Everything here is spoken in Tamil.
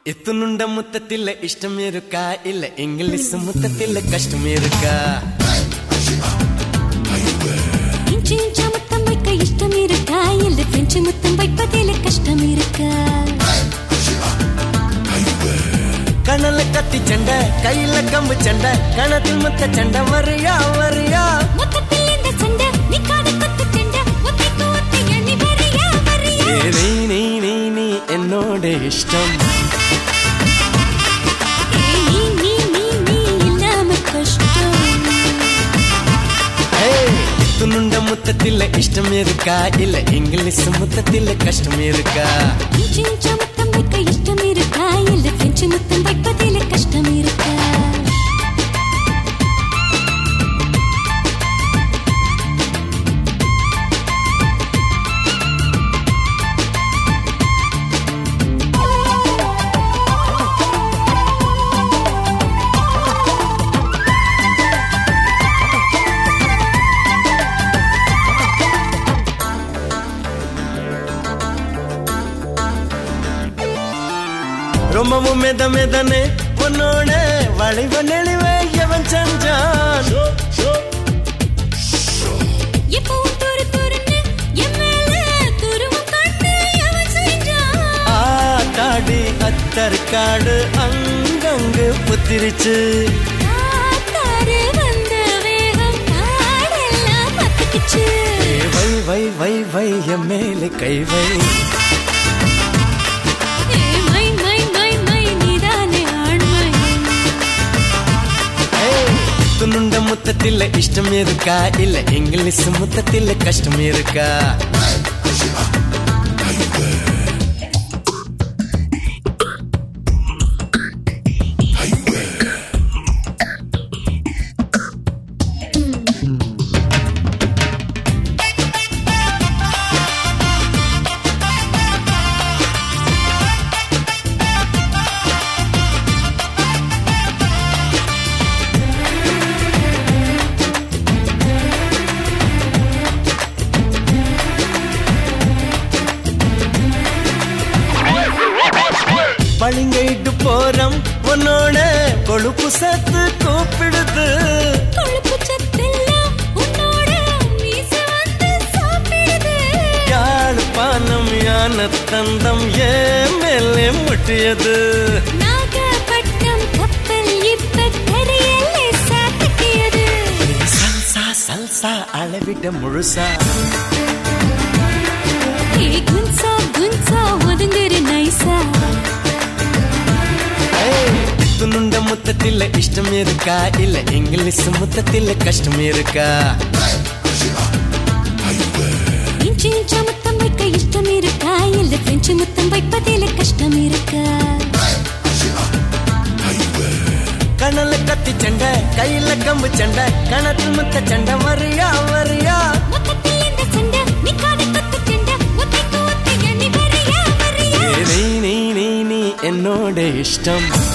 എത്തുന്നുണ്ട മുത്തത്തില്ല ഇഷ്ടമേരുക്ക ഇല്ല ഇംഗ്ലീഷ് മുത്തത്തില്ല കഷ്ടമേരുക്ക இன்ச்சு இன்ச்சா முத்தம் வைக்க இஷ்டம் இருக்கா இல்ல பிரெஞ்சு முத்தம் வைப்பதில் கஷ்டம் இருக்கா കണല കത്തി ചെണ്ട കയ്യില കമ്പ് ചെണ്ട കണത്തിൽ മുത്ത ചെണ്ട വറിയാ വറിയാ மொத்தத்தில் இந்த சண்டை நிக்காத குத்து சண்டை ஒத்தைக்கு ஒத்தை எண்ணி வரியா வரியா ഏ, നീ നീ നീ നീ എന്നോട് ഇഷ്ടം ஏய், நீ நீ நீ நீ இல்லாம கஷ்டம் ഏയ്, എത്തുന്നുണ്ട മുത്തത്തില്ല ഇഷ്ടമേരുക്ക ഇല്ല ഇംഗ്ലീഷ് മുത്തത്തില്ല കഷ്ടമേരുക്ക இன்ச்சு இன்ச்சா முத்தம் வைக்க இஷ்டம் இருக்கா இல்ல பிரெஞ்சு முத்தம் வைப்பதில் கஷ்டம் இருக்கா ரொம்பவும் மெத மெதனே உன்னோட வளைவ நெளிவை எவன் செஞ்சான் எப்பவும் துரு துருன்னு என் மேல துருவம் காட்டு எவன் செஞ்சான் ஆத்தாடி அத்தற்காடு அங்கங்கு புத்திரிச்சு காத்தாறு வந்த வேகம் காடெல்லாம் பத்துக்குச்சு ஏ, வை வை வை வை என் மேலே கை வை ஏய், மை மை மை மை நீதானே ஆண்மை துணுண்ட முத்தத்தில இஷ்டம் இருக்கா இல்ல இங்கிலீஷ் முத்தத்தில கஷ்டம் இருக்கா பளிங்கிட்டு போறோம் உன்னோட கொழுப்பு சத்து கூப்பிடுது கொழுப்பு சத்தெல்லாம் உன்னோட மீசை வந்து சாப்பிடுது யாழ்ப்பாணம் யான தந்தம் ஏன் மேலே முட்டியது நாகப்பட்டினம் கப்பல் இப்ப கரையில் சாத்திக்கியது சல்சா சல்சா அளவிட முழுசா ஏய், குன்சா குன்சா ஒதுங்குற நைசா துணுண்ட முத்தத்தில இஷ்டம் இருக்கா இல்ல இங்கிலீஷ் முத்தத்தில கஷ்டம் இருக்கா இன்ச்சு இன்ச்சா முத்தம் வைக்க இஷ்டம் இருக்கா இல்ல பிரெஞ்சு முத்தம் வைப்பதில் கஷ்டம் இருக்கா கணல கத்தி சண்டை கையில கம்பு சண்டை கணத்தில் முத்த சண்டை வரியா வரியா மொத்தத்தில் இந்த சண்டை நிக்காத குத்து சண்டை ஒத்தைக்கு ஒத்தை எண்ணி வரியா வரியா ஏ, நீ நீ நீ நீ என்னோட இஷ்டம்